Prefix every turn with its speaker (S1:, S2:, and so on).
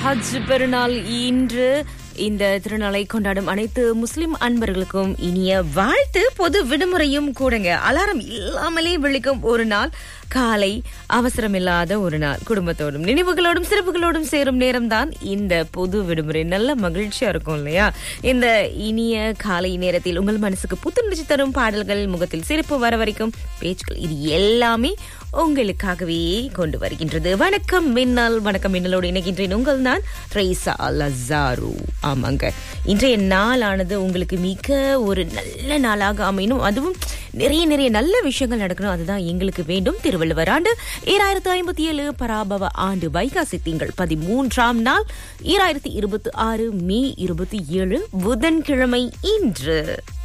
S1: ஹஜ் பெருநாள் இன்று இந்த திருநாளை கொண்டாடும் அனைத்து முஸ்லிம் அன்பர்களுக்கும் இனிய வாழ்த்து பொது விடுமுறையும் கூடங்க அலாரம் இல்லாமலே விழிக்கும் ஒரு நாள் காலை அவசரமில்லாத ஒரு நாள் குடும்பத்தோடும் நினைவுகளோடும் சிறப்புகளோடும் சேரும் நேரம்தான் இந்த பொது விடுமுறை நல்ல மகிழ்ச்சியா இருக்கும் இல்லையா இந்த இனிய காலை நேரத்தில் உங்கள் மனசுக்கு புத்துணர்ச்சி தரும் பாடல்கள் முகத்தில் சிரிப்பு வர வரைக்கும் பேச்சுக்கள் இது எல்லாமே உங்களுக்காகவே கொண்டு வருகின்றது வணக்கம் மின்னல் வணக்கம் மின்னலோடு இணைகின்றேன் உங்கள் நான் ட்ரைசா லசாரு ஆமாங்க இன்றைய நாளானது உங்களுக்கு மிக ஒரு நல்ல நாளாக அமையணும் அதுவும் நிறைய நிறைய நல்ல விஷயங்கள் நடக்கணும் அதுதான் எங்களுக்கு வேண்டும் திருவள்ளுவர் ஆண்டு ஈராயிரத்து ஐம்பத்தி ஏழு பராபவ ஆண்டு வைகாசி திங்கள் பதிமூன்றாம் நாள் ஈராயிரத்தி இருபத்தி ஆறு மே இருபத்தி ஏழு புதன்கிழமை இன்று